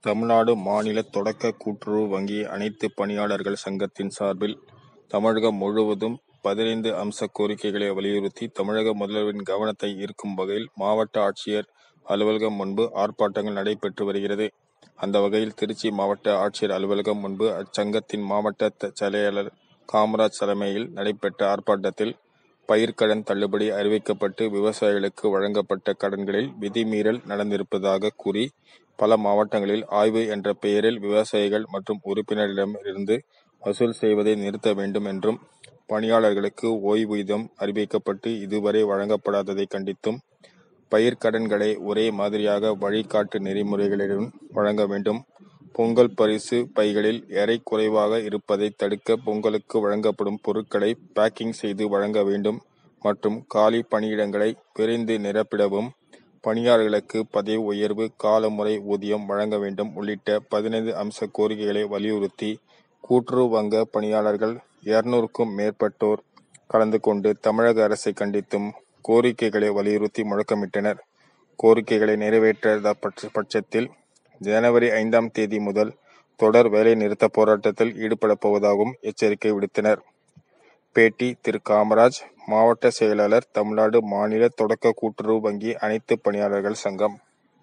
தமிழ்நாடு மாநில தொடக்க கூட்டுறவு வங்கி அனைத்து பணியாளர்கள் சங்கத்தின் சார்பில் தமிழகம் முழுவதும் பதினைந்து அம்ச கோரிக்கைகளை வலியுறுத்தி தமிழக முதல்வரின் கவனத்தை ஈர்க்கும் வகையில் மாவட்ட ஆட்சியர் அலுவலகம் முன்பு ஆர்ப்பாட்டங்கள் நடைபெற்று வருகிறது அந்த வகையில் திருச்சி மாவட்ட ஆட்சியர் அலுவலகம் முன்பு அச்சங்கத்தின் மாவட்ட த- செயலாளர் காமராஜ் தலைமையில் நடைபெற்ற ஆர்ப்பாட்டத்தில் பயிர்க்கடன் தள்ளுபடி அறிவிக்கப்பட்டு விவசாயிகளுக்கு வழங்கப்பட்ட கடன்களில் விதிமீறல் நடந்திருப்பதாக கூறி பல மாவட்டங்களில் ஆய்வு என்ற பெயரில் விவசாயிகள் மற்றும் உறுப்பினரிடமிருந்து வசூல் செய்வதை நிறுத்த வேண்டும் என்றும் பணியாளர்களுக்கு ஓய்வூதியம் அறிவிக்கப்பட்டு இதுவரை வழங்கப்படாததை கண்டித்தும் பயிர்க்கடன்களை ஒரே மாதிரியாக வழிகாட்டு நெறிமுறைகளுடன் வழங்க வேண்டும் பொங்கல் பரிசு பைகளில் எடை குறைவாக இருப்பதை தடுக்க பொங்கலுக்கு வழங்கப்படும் பொருட்களை பேக்கிங் செய்து வழங்க வேண்டும் மற்றும் காலி பணியிடங்களை விரைந்து நிரப்பிடவும் பணியாளர்களுக்கு பதவி உயர்வு காலமுறை ஊதியம் வழங்க வேண்டும் உள்ளிட்ட பதினைந்து அம்ச கோரிக்கைகளை வலியுறுத்தி கூட்டுறவு வங்க பணியாளர்கள் இருநூறுக்கும் மேற்பட்டோர் கலந்து கொண்டு தமிழக அரசை கண்டித்தும் கோரிக்கைகளை வலியுறுத்தி முழக்கமிட்டனர் கோரிக்கைகளை நிறைவேற்றாத பட்ச- பட்சத்தில் ஜனவரி ஐந்தாம் தேதி முதல் தொடர் வேலை நிறுத்த போராட்டத்தில் ஈடுபடப் போவதாகவும் எச்சரிக்கை விடுத்தனர் பேட்டி திரு காமராஜ் மாவட்ட செயலாளர் தமிழ்நாடு மாநில தொடக்க கூட்டுறவு வங்கி அனைத்து பணியாளர்கள் சங்கம்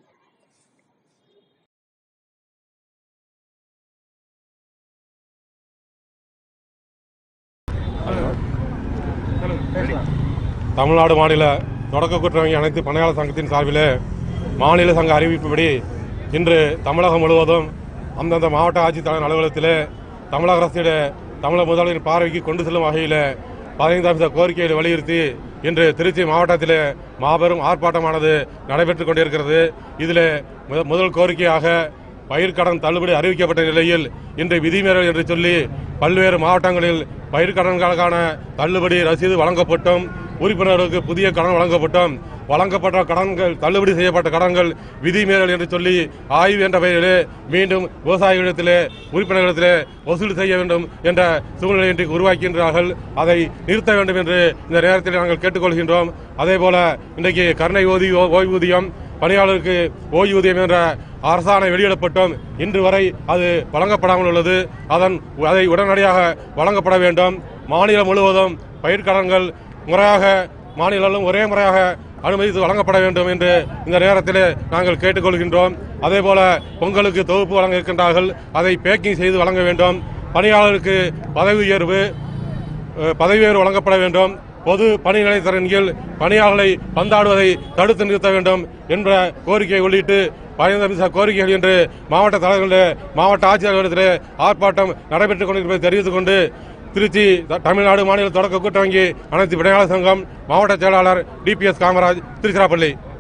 தமிழ்நாடு மாநில தொடக்க குற்றவங்கி அனைத்து பணியாளர் சங்கத்தின் சார்பிலே மாநில சங்க அறிவிப்புப்படி இன்று தமிழகம் முழுவதும் அந்தந்த மாவட்ட ஆட்சித்தலைவர் அலுவலகத்திலே தமிழக அரசுடைய தமிழக முதல்வரின் பார்வைக்கு கொண்டு செல்லும் வகையில் பதினைந்து அம்ச கோரிக்கைகளை வலியுறுத்தி இன்று திருச்சி மாவட்டத்திலே மாபெரும் ஆர்ப்பாட்டமானது நடைபெற்றுக் கொண்டிருக்கிறது இதில் முத- முதல் கோரிக்கையாக பயிர்க்கடன் தள்ளுபடி அறிவிக்கப்பட்ட நிலையில் இன்று விதிமீறல் என்று சொல்லி பல்வேறு மாவட்டங்களில் பயிர்க்கடன்களுக்கான தள்ளுபடி ரசீது வழங்கப்பட்டும் உறுப்பினர்களுக்கு புதிய கடன் வழங்கப்பட்டும் வழங்கப்பட்ட கடன்கள் தள்ளுபடி செய்யப்பட்ட கடன்கள் விதிமீறல் என்று சொல்லி ஆய்வு என்ற பெயரிலே மீண்டும் விவசாயிகளிடத்திலே உறுப்பினர்களிடத்திலே வசூல் செய்ய வேண்டும் என்ற சூழ்நிலை இன்றைக்கு உருவாக்கின்றார்கள் அதை நிறுத்த வேண்டும் என்று இந்த நேரத்தில் நாங்கள் கேட்டுக்கொள்கின்றோம் அதே போல இன்றைக்கு கருணை ஓய்வு ஓய்வூதியம் பணியாளருக்கு ஓய்வூதியம் என்ற அரசாணை வெளியிடப்பட்டும் இன்று வரை அது வழங்கப்படாமல் உள்ளது அதன் அதை உடனடியாக வழங்கப்பட வேண்டும் மாநிலம் முழுவதும் பயிர்க்கடன்கள் முறையாக மாநிலம் ஒரே முறையாக அனுமதித்து வழங்கப்பட வேண்டும் என்று இந்த நேரத்தில் நாங்கள் கேட்டுக்கொள்கின்றோம் அதே போல பொங்கலுக்கு தொகுப்பு வழங்க இருக்கின்றார்கள் அதை பேக்கிங் செய்து வழங்க வேண்டும் பணியாளருக்கு பதவி உயர்வு அஹ், பதவி உயர்வு வழங்கப்பட வேண்டும் பொது பணி நிலையத்தின் கீழ் பணியாளர்களை பந்தாடுவதை தடுத்து நிறுத்த வேண்டும் என்ற கோரிக்கையை உள்ளிட்டு பதினைந்து அம்ச கோரிக்கைகள் என்று மாவட்ட தலைவர்களுடைய மாவட்ட ஆட்சியர்களிடத்திலே ஆர்ப்பாட்டம் நடைபெற்றுக் கொண்டிருப்பதை தெரிவித்துக் கொண்டு திருச்சி த- தமிழ்நாடு மாநில தொடக்க கூட்டவங்கி அனைத்து விடையாளர் சங்கம் மாவட்ட செயலாளர் டிபிஎஸ் காமராஜ் திருச்சிராப்பள்ளி